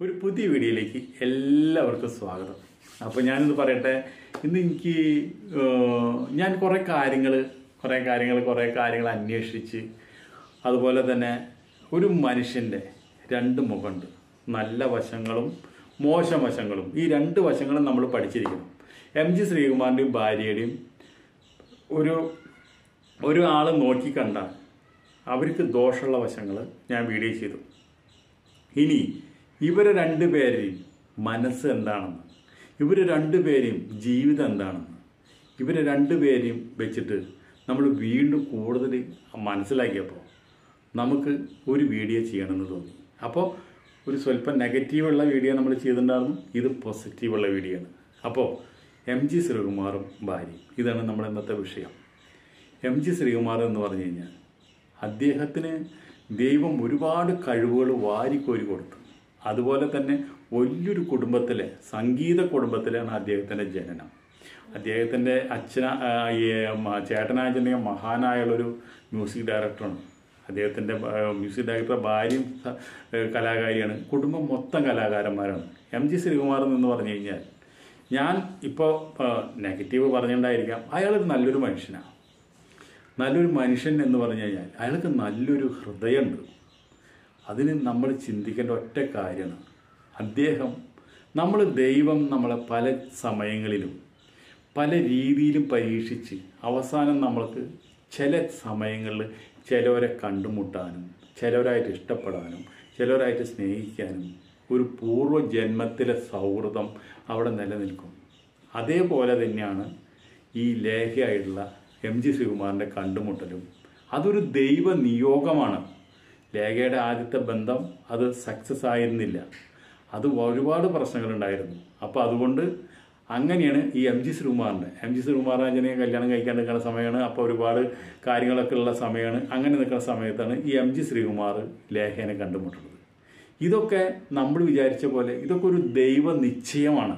ഒരു പുതിയ വീഡിയോയിലേക്ക് എല്ലാവർക്കും സ്വാഗതം അപ്പോൾ ഞാനിന്ന് പറയട്ടെ ഇന്ന് എനിക്ക് ഏഹ്, ഞാൻ കുറേ കാര്യങ്ങൾ കുറേ കാര്യങ്ങൾ കുറേ കാര്യങ്ങൾ അന്വേഷിച്ച് അതുപോലെ തന്നെ ഒരു മനുഷ്യൻ്റെ രണ്ട് മുഖമുണ്ട് നല്ല വശങ്ങളും മോശം വശങ്ങളും ഈ രണ്ട് വശങ്ങളും നമ്മൾ പഠിച്ചിരിക്കണം എം ജി ശ്രീകുമാറിൻ്റെയും ഭാര്യയുടെയും ഒരു ഒരു ആൾ നോക്കിക്കണ്ടാൽ അവർക്ക് ദോഷമുള്ള വശങ്ങൾ ഞാൻ വീഡിയോ ചെയ്തു ഇനി ഇവരെ രണ്ടുപേരെയും മനസ്സ് എന്താണെന്ന് ഇവർ രണ്ടുപേരെയും ജീവിതം എന്താണെന്ന് ഇവരെ രണ്ടുപേരെയും വെച്ചിട്ട് നമ്മൾ വീണ്ടും കൂടുതൽ മനസ്സിലാക്കിയപ്പോൾ നമുക്ക് ഒരു വീഡിയോ ചെയ്യണമെന്ന് തോന്നി അപ്പോൾ ഒരു സ്വല്പം നെഗറ്റീവുള്ള വീഡിയോ നമ്മൾ ചെയ്തിട്ടുണ്ടായിരുന്നു ഇത് പോസിറ്റീവുള്ള വീഡിയോ ആണ് അപ്പോൾ എം ജി ശ്രീകുമാറും ഭാര്യയും ഇതാണ് നമ്മുടെ ഇന്നത്തെ വിഷയം എം ജി ശ്രീകുമാർ എന്ന് പറഞ്ഞു കഴിഞ്ഞാൽ അദ്ദേഹത്തിന് ദൈവം ഒരുപാട് കഴിവുകൾ വാരിക്കോരി കൊടുത്തു അതുപോലെ തന്നെ വലിയൊരു കുടുംബത്തിലെ സംഗീത കുടുംബത്തിലാണ് അദ്ദേഹത്തിൻ്റെ ജനനം അദ്ദേഹത്തിൻ്റെ അച്ഛന ആ, ഈ, മ- ചേട്ടനാജൻ്റെ മഹാനായുള്ളൊരു മ്യൂസിക് ഡയറക്ടറാണ് അദ്ദേഹത്തിൻ്റെ മ്യൂസിക് ഡയറക്ടർ ഭാര്യയും സ- ഏ, കലാകാരിയാണ് കുടുംബം മൊത്തം കലാകാരന്മാരാണ് എം ജി ശ്രീകുമാർ എന്ന് പറഞ്ഞു കഴിഞ്ഞാൽ ഞാൻ ഇപ്പോൾ നെഗറ്റീവ് പറഞ്ഞിട്ടുണ്ടായിരിക്കാം അയാളൊരു നല്ലൊരു മനുഷ്യനാണ് നല്ലൊരു മനുഷ്യൻ എന്ന് പറഞ്ഞു കഴിഞ്ഞാൽ അയാൾക്ക് നല്ലൊരു ഹൃദയമുണ്ട് അതിന് നമ്മൾ ചിന്തിക്കേണ്ട ഒറ്റ കാര്യമാണ് അദ്ദേഹം നമ്മൾ ദൈവം നമ്മളെ പല സമയങ്ങളിലും പല രീതിയിലും പരീക്ഷിച്ച് അവസാനം നമ്മൾക്ക് ചില സമയങ്ങളിൽ ചിലവരെ കണ്ടുമുട്ടാനും ചിലവരായിട്ട് ഇഷ്ടപ്പെടാനും ചിലവരായിട്ട് സ്നേഹിക്കാനും ഒരു പൂർവ്വ ജന്മത്തിലെ സൗഹൃദം അവിടെ നിലനിൽക്കും അതേപോലെ തന്നെയാണ് ഈ ലേഖയായിട്ടുള്ള എം ജി ശ്രീകുമാറിൻ്റെ കണ്ടുമുട്ടലും അതൊരു ദൈവ നിയോഗമാണ് ലേഖയുടെ ആദ്യത്തെ ബന്ധം അത് സക്സസ് ആയിരുന്നില്ല അത് ഒരുപാട് പ്രശ്നങ്ങളുണ്ടായിരുന്നു അപ്പോൾ അതുകൊണ്ട് അങ്ങനെയാണ് ഈ എം ജി ശ്രീകുമാറിൻ്റെ എം ജി ശ്രീകുമാർ ആഞ്ജനയെ കല്യാണം കഴിക്കാൻ നിൽക്കുന്ന സമയമാണ് അപ്പോൾ ഒരുപാട് കാര്യങ്ങളൊക്കെ ഉള്ള സമയമാണ് അങ്ങനെ നിൽക്കുന്ന സമയത്താണ് ഈ എം ജി ശ്രീകുമാർ ലേഖനെ കണ്ടുമുട്ടുന്നത് ഇതൊക്കെ നമ്മൾ വിചാരിച്ച പോലെ ഇതൊക്കെ ഒരു ദൈവ നിശ്ചയമാണ്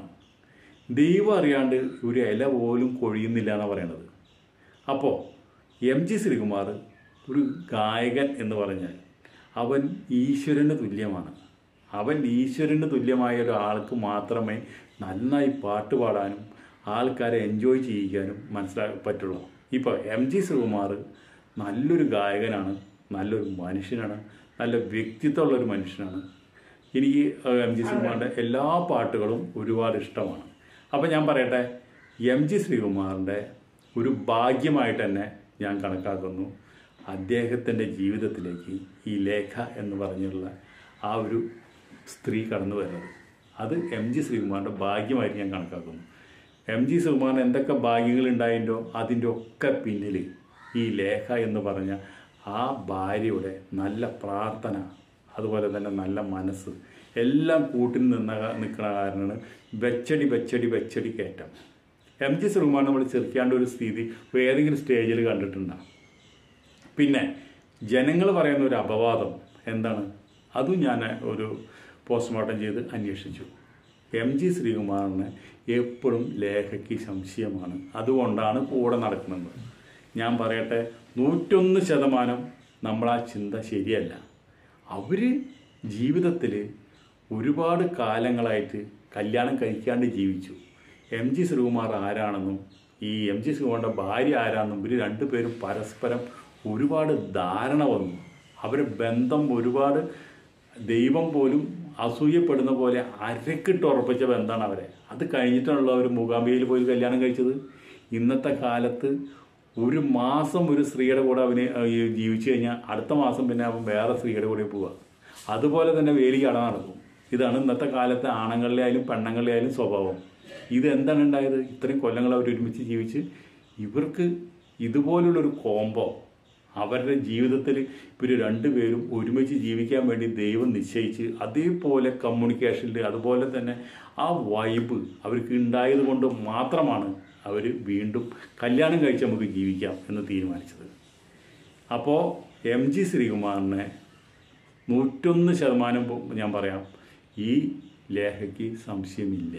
ദൈവം അറിയാണ്ട് ഒരു ഇല പോലും കൊഴിയുന്നില്ല എന്നാണ് പറയണത് അപ്പോൾ എം ജി ശ്രീകുമാർ ഒരു ഗായകൻ എന്ന് പറഞ്ഞാൽ അവൻ ഈശ്വരന് തുല്യമാണ് അവൻ ഈശ്വരന് തുല്യമായ ഒരാൾക്ക് മാത്രമേ നന്നായി പാട്ട് പാടാനും ആൾക്കാരെ എൻജോയ് ചെയ്യിക്കാനും മനസ്സിലാ പറ്റുള്ളൂ ഇപ്പോൾ എം ജി ശ്രീകുമാർ നല്ലൊരു ഗായകനാണ് നല്ലൊരു മനുഷ്യനാണ് നല്ല വ്യക്തിത്വമുള്ള ഒരു മനുഷ്യനാണ് എനിക്ക് എം ജി ശ്രീകുമാറിൻ്റെ എല്ലാ പാട്ടുകളും ഒരുപാട് ഇഷ്ടമാണ് അപ്പോൾ ഞാൻ പറയട്ടെ എം ജി ശ്രീകുമാറിൻ്റെ ഒരു ഭാഗ്യമായിട്ട് തന്നെ ഞാൻ കണക്കാക്കുന്നു അദ്ദേഹത്തിൻ്റെ ജീവിതത്തിലേക്ക് ഈ ലേഖ എന്ന് പറഞ്ഞുള്ള ആ ഒരു സ്ത്രീ കടന്നു വരുന്നത് അത് എം ജി ശ്രീകുമാറിൻ്റെ ഭാഗ്യമായിട്ട് ഞാൻ കണക്കാക്കുന്നു എം ജി ശ്രീകുമാറിന് എന്തൊക്കെ ഭാഗ്യങ്ങൾ ഉണ്ടായിട്ടോ അതിൻ്റെ ഒക്കെ പിന്നിൽ ഈ ലേഖ എന്ന് പറഞ്ഞ ആ ഭാര്യയുടെ നല്ല പ്രാർത്ഥന അതുപോലെ തന്നെ നല്ല മനസ്സ് എല്ലാം കൂട്ടിൽ നിന്ന നിൽക്കുന്ന കാരണമാണ് വെച്ചടി വെച്ചടി വെച്ചടി കയറ്റം എം ജി ശ്രീകുമാർ നമ്മൾ ചെറുക്കാണ്ട് ഒരു സ്ഥിതി ഏതെങ്കിലും സ്റ്റേജിൽ കണ്ടിട്ടുണ്ടാകും പിന്നെ ജനങ്ങൾ പറയുന്ന ഒരു അപവാദം എന്താണ് അതും ഞാൻ ഒരു പോസ്റ്റ്മോർട്ടം ചെയ്ത് അന്വേഷിച്ചു എം ജി ശ്രീകുമാറിന് എപ്പോഴും ലേഖയ്ക്ക് സംശയമാണ് അതുകൊണ്ടാണ് കൂടെ നടക്കുന്നത് ഞാൻ പറയട്ടെ നൂറ്റൊന്ന് ശതമാനം നമ്മളാ ചിന്ത ശരിയല്ല അവർ ജീവിതത്തിൽ ഒരുപാട് കാലങ്ങളായിട്ട് കല്യാണം കഴിക്കാണ്ട് ജീവിച്ചു എം ജി ശ്രീകുമാർ ആരാണെന്നും ഈ എം ജി ശ്രീകുമാറിൻ്റെ ഭാര്യ ആരാണെന്നും ഇവർ രണ്ടുപേരും പരസ്പരം ഒരുപാട് ധാരണ വന്നു അവരുടെ ബന്ധം ഒരുപാട് ദൈവം പോലും അസൂയപ്പെടുന്ന പോലെ അരക്കിട്ട് ഉറപ്പിച്ച ബന്ധമാണ് അവരെ അത് കഴിഞ്ഞിട്ടുള്ള ഒരു മൂകാംബികയിൽ പോയി കല്യാണം കഴിച്ചത് ഇന്നത്തെ കാലത്ത് ഒരു മാസം ഒരു സ്ത്രീയുടെ കൂടെ അവന് ഈ ജീവിച്ചു കഴിഞ്ഞാൽ അടുത്ത മാസം പിന്നെ അവൻ വേറെ സ്ത്രീയുടെ കൂടെ പോവുക അതുപോലെ തന്നെ വേലി കട നടക്കും ഇതാണ് ഇന്നത്തെ കാലത്തെ ആണുങ്ങളിലെ ആയാലും പെണ്ണുങ്ങളിലെ ആയാലും സ്വഭാവം ഇത് എന്താണ് ഉണ്ടായത് ഇത്രയും കൊല്ലങ്ങൾ അവർ ഒരുമിച്ച് ജീവിച്ച് ഇവർക്ക് ഇതുപോലുള്ളൊരു കോംബോ അവരുടെ ജീവിതത്തിൽ ഇവർ രണ്ടുപേരും ഒരുമിച്ച് ജീവിക്കാൻ വേണ്ടി ദൈവം നിശ്ചയിച്ച് അതേപോലെ കമ്മ്യൂണിക്കേഷനിൽ അതുപോലെ തന്നെ ആ വൈബ് അവർക്ക് ഉണ്ടായത് കൊണ്ട് മാത്രമാണ് അവർ വീണ്ടും കല്യാണം കഴിച്ച് നമുക്ക് ജീവിക്കാം എന്ന് തീരുമാനിച്ചത് അപ്പോൾ എം ജി ശ്രീകുമാറിനെ നൂറ്റൊന്ന് ശതമാനം പോ- ഞാൻ പറയാം ഈ ലേഖയ്ക്ക് സംശയമില്ല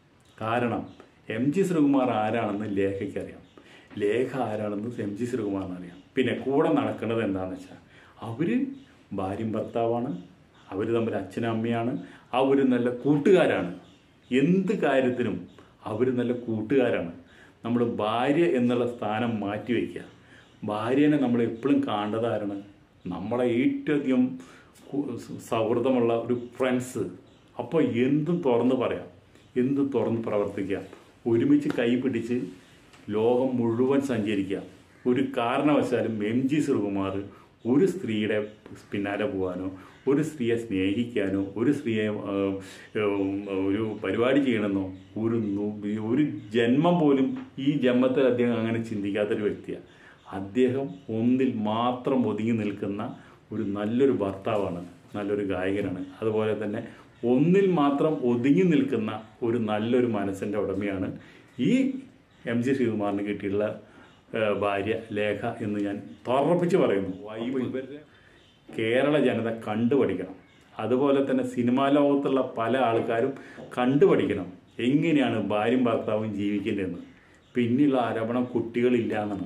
കാരണം എം ജി ശ്രീകുമാർ ആരാണെന്ന് ലേഖയ്ക്ക് അറിയാം ലേഖ ആരാണെന്ന് എം ജി ശ്രീകുമാറിന് അറിയാം പിന്നെ കൂടെ നടക്കുന്നത് എന്താണെന്ന് വെച്ചാൽ അവർ ഭാര്യയും ഭർത്താവാണ് അവർ തമ്മിൽ അച്ഛനും അമ്മയാണ് അവർ നല്ല കൂട്ടുകാരാണ് എന്ത് കാര്യത്തിനും അവർ നല്ല കൂട്ടുകാരാണ് നമ്മൾ ഭാര്യ എന്നുള്ള സ്ഥാനം മാറ്റി വയ്ക്കുക ഭാര്യനെ നമ്മൾ എപ്പോഴും കാണേണ്ടതാരാണ് നമ്മളെ ഏറ്റവും അധികം കു- സൗഹൃദമുള്ള ഒരു ഫ്രണ്ട്സ് അപ്പോൾ എന്തും തുറന്ന് പറയാം എന്തും തുറന്ന് പ്രവർത്തിക്കാം ഒരുമിച്ച് കൈ പിടിച്ച് ലോകം മുഴുവൻ സഞ്ചരിക്കാം ഒരു കാരണവശാലും എം ജി ശ്രീകുമാർ ഒരു സ്ത്രീയുടെ പിന്നാലെ പോകാനോ ഒരു സ്ത്രീയെ സ്നേഹിക്കാനോ ഒരു സ്ത്രീയെ ആ, ഉം, ഒരു പരിപാടി ചെയ്യണമെന്നോ ഒരു നു- ഒരു ജന്മം പോലും ഈ ജന്മത്തിൽ അദ്ദേഹം അങ്ങനെ ചിന്തിക്കാത്തൊരു വ്യക്തിയാണ് അദ്ദേഹം ഒന്നിൽ മാത്രം ഒതുങ്ങി നിൽക്കുന്ന ഒരു നല്ലൊരു ഭർത്താവാണ് നല്ലൊരു ഗായകനാണ് അതുപോലെ തന്നെ ഒന്നിൽ മാത്രം ഒതുങ്ങി നിൽക്കുന്ന ഒരു നല്ലൊരു മനസ്സിൻ്റെ ഉടമയാണ് ഈ എം ജി ശ്രീകുമാറിന് കിട്ടിയിട്ടുള്ള ആ, ഭാര്യ ലേഖ എന്ന് ഞാൻ തുറപ്പിച്ച് പറയുന്നു വൈബ് ഇവരുടെ കേരള ജനത കണ്ടുപഠിക്കണം അതുപോലെ തന്നെ സിനിമാ ലോകത്തുള്ള പല ആൾക്കാരും കണ്ടുപഠിക്കണം എങ്ങനെയാണ് ഭാര്യയും ഭർത്താവും ജീവിക്കേണ്ടതെന്ന് പിന്നെയുള്ള ആരോപണം കുട്ടികളില്ല എന്നാണ്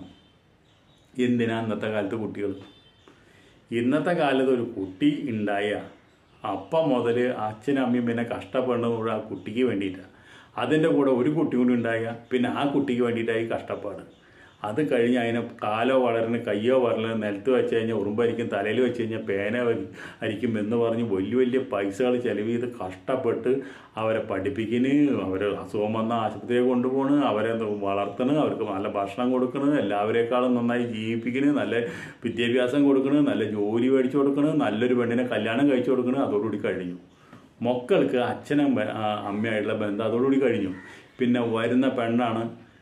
എന്തിനാ ഇന്നത്തെ കാലത്ത് കുട്ടികൾ ഇന്നത്തെ കാലത്ത് ഒരു കുട്ടി ഉണ്ടായ അപ്പം മുതൽ അച്ഛനും അമ്മയും പിന്നെ കഷ്ടപ്പെടുന്നത് മുഴുവൻ ആ കുട്ടിക്ക് വേണ്ടിയിട്ടാണ് അതിൻ്റെ കൂടെ ഒരു കുട്ടി കൂടി ഉണ്ടായ പിന്നെ ആ കുട്ടിക്ക് വേണ്ടിയിട്ടായി കഷ്ടപ്പാട് അത് കഴിഞ്ഞ് അതിനെ കാലോ വളരുന്ന കയ്യോ വളരുന്ന നിലത്ത് വെച്ച് കഴിഞ്ഞാൽ ഉറുമ്പരിക്കും തലയിൽ വെച്ച് കഴിഞ്ഞാൽ പേന വരി- അരിക്കും എന്ന് പറഞ്ഞ് വലിയ വലിയ പൈസകൾ ചെലവ് ചെയ്ത് കഷ്ടപ്പെട്ട് അവരെ പഠിപ്പിക്കണ് അവരെ അസുഖം വന്ന ആശുപത്രിയെ കൊണ്ടുപോകണ് അവരെ വളർത്തണ് അവർക്ക് നല്ല ഭക്ഷണം കൊടുക്കണ് എല്ലാവരെക്കാളും നന്നായി ജീവിപ്പിക്കണ് നല്ല വിദ്യാഭ്യാസം കൊടുക്കണ് നല്ല ജോലി മേടിച്ചു കൊടുക്കണ് നല്ലൊരു പെണ്ണിനെ കല്യാണം കഴിച്ചു കൊടുക്കണ് അതോടുകൂടി കഴിഞ്ഞു മക്കൾക്ക് അച്ഛനും ബ- ആ അമ്മയായിട്ടുള്ള ബന്ധം അതോടുകൂടി കഴിഞ്ഞു പിന്നെ വരുന്ന പെണ്ണാണ്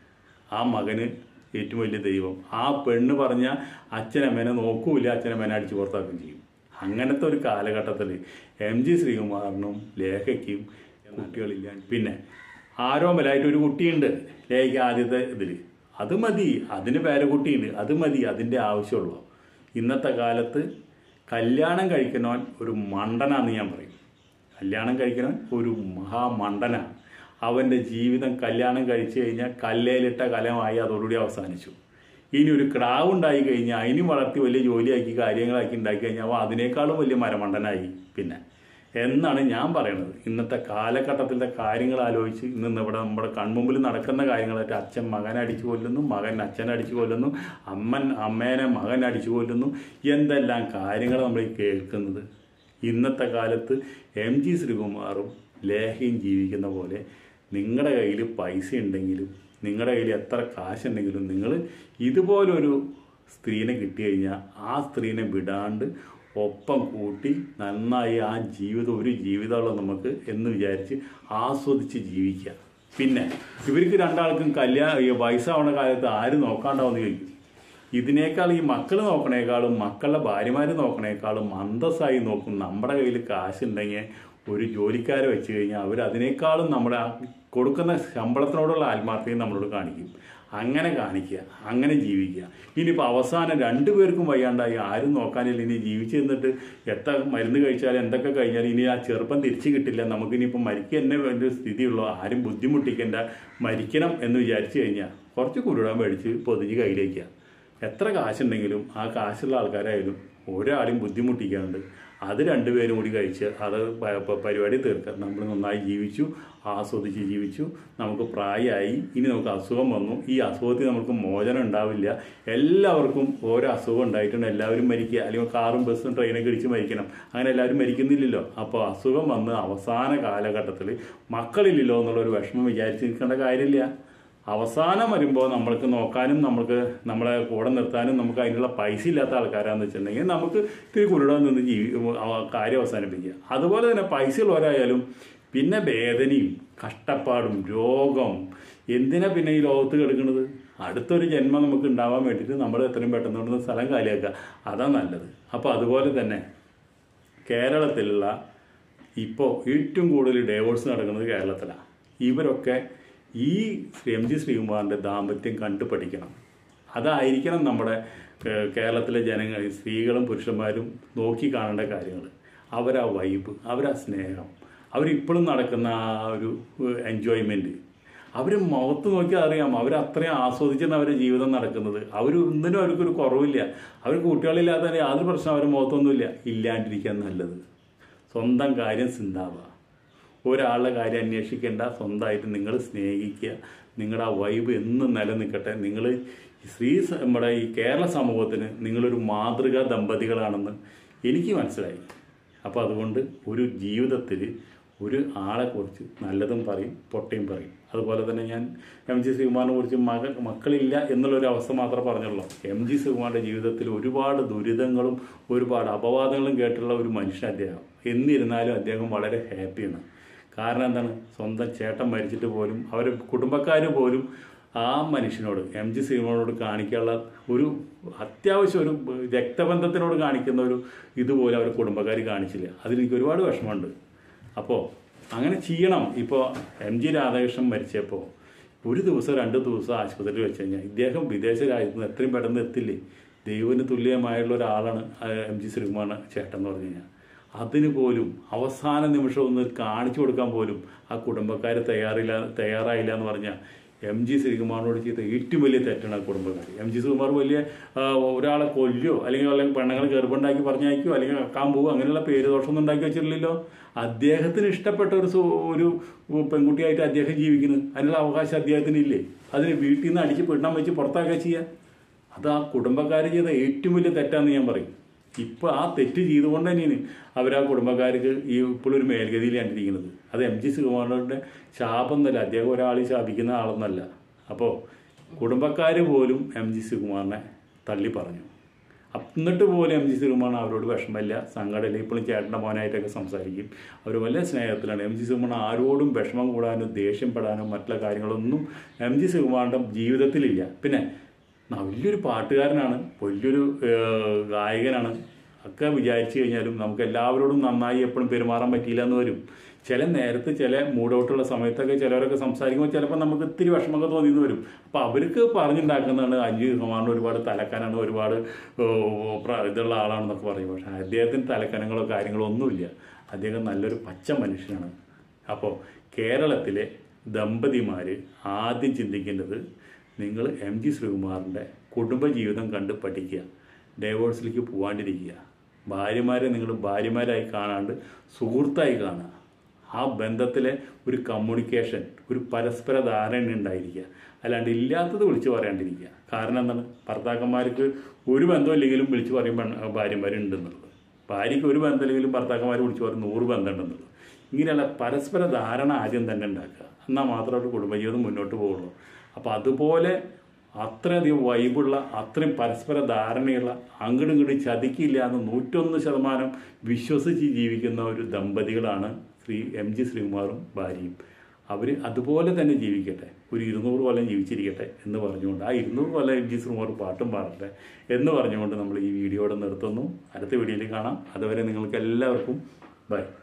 ആ മകന് ഏറ്റവും വലിയ ദൈവം ആ പെണ്ണ് പറഞ്ഞ അച്ഛനമ്മേനെ നോക്കൂല അച്ഛനമ്മേനെ അടിച്ചു പുറത്താക്കുകയും ചെയ്യും അങ്ങനത്തെ ഒരു കാലഘട്ടത്തിൽ എം ജി ശ്രീകുമാറിനും ലേഖയ്ക്കും കുട്ടികളില്ല പിന്നെ ആരോമലായിട്ട് ഒരു കുട്ടിയുണ്ട് ലേഖയ്ക്ക് ആദ്യത്തെ ഇതിൽ അത് മതി അതിന് പേരക്കുട്ടിയുണ്ട് അത് മതി അതിൻ്റെ ആവശ്യമുള്ളൂ ഇന്നത്തെ കാലത്ത് കല്യാണം കഴിക്കുന്നവൻ ഒരു മണ്ടനാന്ന് ഞാൻ പറയും കല്യാണം കഴിക്കുന്നവൻ ഒരു മഹാമണ്ടനാണ് അവൻ്റെ ജീവിതം കല്യാണം കഴിച്ചു കഴിഞ്ഞാൽ കല്ലേലിട്ട കലമായി അതോടുകൂടി അവസാനിച്ചു ഇനി ഒരു ക്രാവ് ഉണ്ടായി കഴിഞ്ഞാൽ അതിനും വളർത്തി വലിയ ജോലിയാക്കി കാര്യങ്ങളാക്കി ഉണ്ടാക്കി കഴിഞ്ഞാൽ അവൻ അതിനേക്കാളും വലിയ മരമണ്ടനായി പിന്നെ എന്നാണ് ഞാൻ പറയണത് ഇന്നത്തെ കാലഘട്ടത്തിലെ കാര്യങ്ങൾ ആലോചിച്ച് ഇന്ന് ഇവിടെ നമ്മുടെ കൺമുമ്പിൽ നടക്കുന്ന കാര്യങ്ങളായിട്ട് അച്ഛൻ മകനെ അടിച്ചു കൊല്ലുന്നു മകൻ അച്ഛനെ അടിച്ചു കൊല്ലുന്നു അമ്മൻ അമ്മേനെ മകൻ അടിച്ചു കൊല്ലുന്നു എന്തെല്ലാം കാര്യങ്ങൾ നമ്മൾ ഈ കേൾക്കുന്നത് ഇന്നത്തെ കാലത്ത് എം ജി ശ്രീകുമാറും ലേഹയും ജീവിക്കുന്ന പോലെ നിങ്ങളുടെ കയ്യിൽ പൈസ ഉണ്ടെങ്കിലും നിങ്ങളുടെ കയ്യിൽ എത്ര കാശുണ്ടെങ്കിലും നിങ്ങൾ ഇതുപോലൊരു സ്ത്രീനെ കിട്ടി കഴിഞ്ഞാൽ ആ സ്ത്രീനെ വിടാണ്ട് ഒപ്പം കൂട്ടി നന്നായി ആ ജീവിതം ഒരു ജീവിതമുള്ള നമുക്ക് എന്ന് വിചാരിച്ച് ആസ്വദിച്ച് ജീവിക്കുക പിന്നെ ഇവർക്ക് രണ്ടാൾക്കും കല്യാണം ഈ വയസ്സാവണ കാലത്ത് ആര് നോക്കാണ്ടാവെന്ന് ചോദിക്കും ഇതിനേക്കാൾ ഈ മക്കൾ നോക്കണേക്കാളും മക്കളുടെ ഭാര്യമാർ നോക്കണേക്കാളും അന്തസ്സായി നോക്കും നമ്മുടെ കയ്യിൽ കാശുണ്ടെങ്കിൽ ഒരു ജോലിക്കാരെ വെച്ച് കഴിഞ്ഞാൽ അവർ അതിനേക്കാളും നമ്മുടെ ആ കൊടുക്കുന്ന ശമ്പളത്തിനോടുള്ള ആത്മാർത്ഥതയും നമ്മളോട് കാണിക്കും അങ്ങനെ കാണിക്കുക അങ്ങനെ ജീവിക്കുക ഇനിയിപ്പോൾ അവസാനം രണ്ടുപേർക്കും വയ്യാണ്ടായി ആരും നോക്കാനില്ല ഇനി ജീവിച്ചു നിന്നിട്ട് എത്ര മരുന്ന് കഴിച്ചാലും എന്തൊക്കെ കഴിഞ്ഞാലും ഇനി ആ ചെറുപ്പം തിരിച്ചു കിട്ടില്ല നമുക്കിനിയിപ്പോൾ മരിക്കുക തന്നെ ഒരു സ്ഥിതിയുള്ളൂ ആരും ബുദ്ധിമുട്ടിക്കേണ്ട മരിക്കണം എന്ന് വിചാരിച്ചു കഴിഞ്ഞാൽ കുറച്ച് കുരുടാൻ മേടിച്ച് പൊതിഞ്ഞ് കയ്യിലേക്കുക എത്ര കാശുണ്ടെങ്കിലും ആ കാശുള്ള ആൾക്കാരായാലും ഒരാളും ബുദ്ധിമുട്ടിക്കാണ്ട് അത് രണ്ടുപേരും കൂടി കഴിച്ച് അത് പ- പ- പരിപാടി തീർക്കുക നമ്മൾ നന്നായി ജീവിച്ചു ആസ്വദിച്ച് ജീവിച്ചു നമുക്ക് പ്രായമായി ഇനി നമുക്ക് അസുഖം വന്നു ഈ അസുഖത്തിൽ നമുക്ക് മോചനം ഉണ്ടാവില്ല എല്ലാവർക്കും ഓരോ അസുഖം ഉണ്ടായിട്ടുണ്ട് എല്ലാവരും മരിക്കുക അല്ലെങ്കിൽ കാറും ബസ്സും ട്രെയിനൊക്കെ ഇടിച്ച് മരിക്കണം അങ്ങനെ എല്ലാവരും മരിക്കുന്നില്ലല്ലോ അപ്പോൾ അസുഖം വന്ന് അവസാന കാലഘട്ടത്തിൽ മക്കളില്ലല്ലോ എന്നുള്ളൊരു വിഷമം വിചാരിച്ച് നിൽക്കേണ്ട കാര്യമില്ല അവസാനം വരുമ്പോൾ നമ്മൾക്ക് നോക്കാനും നമുക്ക് നമ്മളെ കൂടെ നിർത്താനും നമുക്ക് അതിനുള്ള പൈസ ഇല്ലാത്ത ആൾക്കാരാന്ന് വെച്ചിട്ടുണ്ടെങ്കിൽ നമുക്ക് ഇത്തിരി കുരുടാൻ നിന്ന് ജീവി അവ- കാര്യം അവസാനിപ്പിക്കുക അതുപോലെ തന്നെ പൈസ ഉള്ളവരായാലും പിന്നെ വേദനയും കഷ്ടപ്പാടും രോഗം എന്തിനാ പിന്നെ ഈ ലോകത്ത് കിടക്കുന്നത് അടുത്തൊരു ജന്മം നമുക്ക് ഉണ്ടാവാൻ വേണ്ടിയിട്ട് നമ്മൾ എത്രയും പെട്ടെന്ന് ഇവിടുന്ന് സ്ഥലം കാലിയാക്കുക അതാ നല്ലത് അപ്പോൾ അതുപോലെ തന്നെ കേരളത്തിലുള്ള ഇപ്പോൾ ഏറ്റവും കൂടുതൽ ഡൈവോഴ്സ് നടക്കുന്നത് കേരളത്തിലാണ് ഇവരൊക്കെ ഈ എം ജി ശ്രീകുമാറിൻ്റെ ദാമ്പത്യം കണ്ടു പഠിക്കണം അതായിരിക്കണം നമ്മുടെ ഏഹ്, കേരളത്തിലെ ജനങ്ങൾ സ്ത്രീകളും പുരുഷന്മാരും നോക്കി കാണേണ്ട കാര്യങ്ങൾ അവരാ വൈബ് അവരാ സ്നേഹം അവരിപ്പോഴും നടക്കുന്ന ആ ഒരു എൻജോയ്മെൻറ്റ് അവർ മുഖത്ത് നോക്കിയാൽ അറിയാം അവർ അത്രയും ആസ്വദിച്ചാണ് അവരുടെ ജീവിതം നടക്കുന്നത് അവർ ഒന്നിനും അവർക്കൊരു കുറവില്ല അവർ കുട്ടികളില്ലാത്ത യാതൊരു പ്രശ്നം അവരുടെ മുഖത്തൊന്നുമില്ല ഇല്ലാണ്ടിരിക്കാൻ നല്ലത് സ്വന്തം കാര്യം ചിന്താവുക ഒരാളുടെ കാര്യം അന്വേഷിക്കേണ്ട സ്വന്തമായിട്ട് നിങ്ങൾ സ്നേഹിക്കുക നിങ്ങളുടെ ആ വൈബ് എന്നും നിലനിൽക്കട്ടെ നിങ്ങൾ സ്ത്രീ സ- നമ്മുടെ ഈ കേരള സമൂഹത്തിന് നിങ്ങളൊരു മാതൃകാ ദമ്പതികളാണെന്ന് എനിക്ക് മനസ്സിലായി അപ്പോൾ അതുകൊണ്ട് ഒരു ജീവിതത്തിൽ ഒരു ആളെക്കുറിച്ച് നല്ലതും പറയും പൊട്ടയും പറയും അതുപോലെ തന്നെ ഞാൻ എം ജി ശ്രീകുമാറിനെ കുറിച്ച് മക മക്കളില്ല എന്നുള്ളൊരു അവസ്ഥ മാത്രമേ പറഞ്ഞുള്ളൂ എം ജി ശ്രീകുമാറിൻ്റെ ജീവിതത്തിൽ ഒരുപാട് ദുരിതങ്ങളും ഒരുപാട് അപവാദങ്ങളും കേട്ടുള്ള ഒരു മനുഷ്യൻ അദ്ദേഹം എന്നിരുന്നാലും അദ്ദേഹം വളരെ ഹാപ്പിയാണ് കാരണം എന്താണ് സ്വന്തം ചേട്ടൻ മരിച്ചിട്ട് പോലും അവരുടെ കുടുംബക്കാർ പോലും ആ മനുഷ്യനോട് എം ജി ശ്രീകുമാറിനോട് കാണിക്കാനുള്ള ഒരു അത്യാവശ്യം ഒരു രക്തബന്ധത്തിനോട് കാണിക്കുന്ന ഒരു ഇതുപോലെ അവർ കുടുംബക്കാർ കാണിച്ചില്ല അതിലെനിക്ക് ഒരുപാട് വിഷമമുണ്ട് അപ്പോൾ അങ്ങനെ ചെയ്യണം ഇപ്പോൾ എം ജി രാധാകൃഷ്ണൻ മരിച്ചപ്പോൾ ഒരു ദിവസം രണ്ട് ദിവസം ആശുപത്രിയിൽ വെച്ച് കഴിഞ്ഞാൽ ഇദ്ദേഹം വിദേശ രാജ്യത്ത് നിന്ന് എത്രയും പെട്ടെന്ന് എത്തില്ലേ ദൈവത്തിന് തുല്യമായുള്ള ഒരാളാണ് ആ എം ജി ശ്രീകുമാറിന് ചേട്ടൻ എന്ന് പറഞ്ഞു കഴിഞ്ഞാൽ അതിന് പോലും അവസാന നിമിഷം ഒന്ന് കാണിച്ചു കൊടുക്കാൻ പോലും ആ കുടുംബക്കാർ തയ്യാറില്ല തയ്യാറായില്ല എന്ന് പറഞ്ഞാൽ എം ജി ശ്രീകുമാറിനോട് ചെയ്ത ഏറ്റവും വലിയ തെറ്റാണ് ആ കുടുംബക്കാർ എം ജി ശ്രീകുമാർ വലിയ ആ, ഒരാളെ കൊല്ലിയോ അല്ലെങ്കിൽ അല്ലെങ്കിൽ പെണ്ണുങ്ങളെ ഗർഭമുണ്ടാക്കി പറഞ്ഞയക്കുകയോ അല്ലെങ്കിൽ കക്കാൻ പോവുക അങ്ങനെയുള്ള പേര് ദോഷമൊന്നും ഉണ്ടാക്കി വെച്ചിട്ടില്ലല്ലോ അദ്ദേഹത്തിന് ഇഷ്ടപ്പെട്ട ഒരു സു- ഒരു പെൺകുട്ടിയായിട്ട് അദ്ദേഹം ജീവിക്കുന്നു അതിനുള്ള അവകാശം അദ്ദേഹത്തിന് ഇല്ലേ അതിന് വീട്ടിൽ നിന്ന് അടിച്ച് പിണ്ണം വെച്ച് പുറത്താക്കുക ചെയ്യുക അത് ആ കുടുംബക്കാർ ചെയ്ത ഏറ്റവും വലിയ തെറ്റാന്ന് ഞാൻ പറയും ഇപ്പൊ ആ തെറ്റ് ചെയ്തുകൊണ്ട് തന്നെയാണ് അവർ ആ കുടുംബക്കാർക്ക് ഈ ഇപ്പോഴൊരു മേൽഗതിയിൽ കണ്ടിരിക്കുന്നത് അത് എം ജി ശ്രീകുമാറിന്റെ ശാപം എന്നല്ല അദ്ദേഹം ഒരാളെ ശാപിക്കുന്ന ആളൊന്നല്ല അപ്പോൾ കുടുംബക്കാർ പോലും എം ജി ശ്രീകുമാറിനെ തള്ളി പറഞ്ഞു എന്നിട്ട് പോലും എം ജി ശ്രീകുമാറിന് അവരോട് വിഷമമില്ല സങ്കടമില്ല ഇപ്പോഴും ചേട്ടൻ്റെ മോനായിട്ടൊക്കെ സംസാരിക്കും അവർ വലിയ സ്നേഹത്തിലാണ് എം ജി ശ്രീകുമാറിന് ആരോടും വിഷമം കൂടാനോ ദേഷ്യപ്പെടാനോ മറ്റുള്ള കാര്യങ്ങളൊന്നും എം ജി ശ്രീകുമാറിൻ്റെ ജീവിതത്തിലില്ല പിന്നെ ന- വലിയൊരു പാട്ടുകാരനാണ് വലിയൊരു ഏഹ്, ഗായകനാണ് ഒക്കെ വിചാരിച്ചു കഴിഞ്ഞാലും നമുക്ക് എല്ലാവരോടും നന്നായി എപ്പോഴും പെരുമാറാൻ പറ്റിയില്ല എന്ന് വരും ചില നേരത്ത് ചില മൂഡൗട്ടുള്ള സമയത്തൊക്കെ ചിലരൊക്കെ സംസാരിക്കുമ്പോൾ ചിലപ്പോൾ നമുക്ക് ഇത്തിരി വിഷമമൊക്കെ തോന്നിയെന്ന് വരും അപ്പോൾ അവർക്ക് പറഞ്ഞുണ്ടാക്കുന്നതാണ് അഞ്ച് കുമാറിന് ഒരുപാട് തലക്കനാണ് ഒരുപാട് ഓ, പ്ര- ഇതുള്ള ആളാണെന്നൊക്കെ പറയും പക്ഷേ അദ്ദേഹത്തിന് തലക്കനങ്ങളോ കാര്യങ്ങളോ ഒന്നുമില്ല അദ്ദേഹം നല്ലൊരു പച്ച മനുഷ്യനാണ് അപ്പോൾ കേരളത്തിലെ ദമ്പതിമാർ ആദ്യം ചിന്തിക്കേണ്ടത് നിങ്ങൾ എം ജി ശ്രീകുമാറിൻ്റെ കുടുംബജീവിതം കണ്ട് പഠിക്കുക ഡൈവോഴ്സിലേക്ക് പോകാണ്ടിരിക്കുക ഭാര്യമാരെ നിങ്ങൾ ഭാര്യമാരായി കാണാണ്ട് സുഹൃത്തായി കാണുക ആ ബന്ധത്തിലെ ഒരു കമ്മ്യൂണിക്കേഷൻ ഒരു പരസ്പര ധാരണ ഉണ്ടായിരിക്കുക അല്ലാണ്ട് ഇല്ലാത്തത് വിളിച്ചു പറയാണ്ടിരിക്കുക കാരണം എന്താണ് ഭർത്താക്കന്മാർക്ക് ഒരു ബന്ധമില്ലെങ്കിലും വിളിച്ചു പറയും ഭാര്യമാരുണ്ടെന്നുള്ളത് ഭാര്യയ്ക്ക് ഒരു ബന്ധമില്ലെങ്കിലും ഭർത്താക്കന്മാർ വിളിച്ചു പറയും നൂറ് ബന്ധമുണ്ടെന്നുള്ളത് ഇങ്ങനെയുള്ള പരസ്പര ധാരണ ആദ്യം തന്നെ ഉണ്ടാക്കുക എന്നാൽ മാത്രമേ ഒരു കുടുംബജീവിതം മുന്നോട്ട് പോകുള്ളൂ അപ്പോൾ അതുപോലെ അത്രയധികം വൈബുള്ള അത്രയും പരസ്പര ധാരണയുള്ള അങ്ങോട്ടും ഇങ്ങോട്ടും ചതിക്കില്ല എന്ന് നൂറ്റൊന്ന് ശതമാനം വിശ്വസിച്ച് ജീവിക്കുന്ന ഒരു ദമ്പതികളാണ് ശ്രീ എം ജി ശ്രീകുമാറും ഭാര്യയും അവർ അതുപോലെ തന്നെ ജീവിക്കട്ടെ ഒരു ഇരുന്നൂറ് കൊല്ലം ജീവിച്ചിരിക്കട്ടെ എന്ന് പറഞ്ഞുകൊണ്ട് ആ ഇരുന്നൂറ് കൊല്ലം എം ജി ശ്രീകുമാർ പാട്ടും പാടട്ടെ എന്ന് പറഞ്ഞുകൊണ്ട് നമ്മൾ ഈ വീഡിയോയുടെ നിർത്തുന്നു അടുത്ത വീഡിയോയിൽ കാണാം അതുവരെ നിങ്ങൾക്ക് എല്ലാവർക്കും ബൈ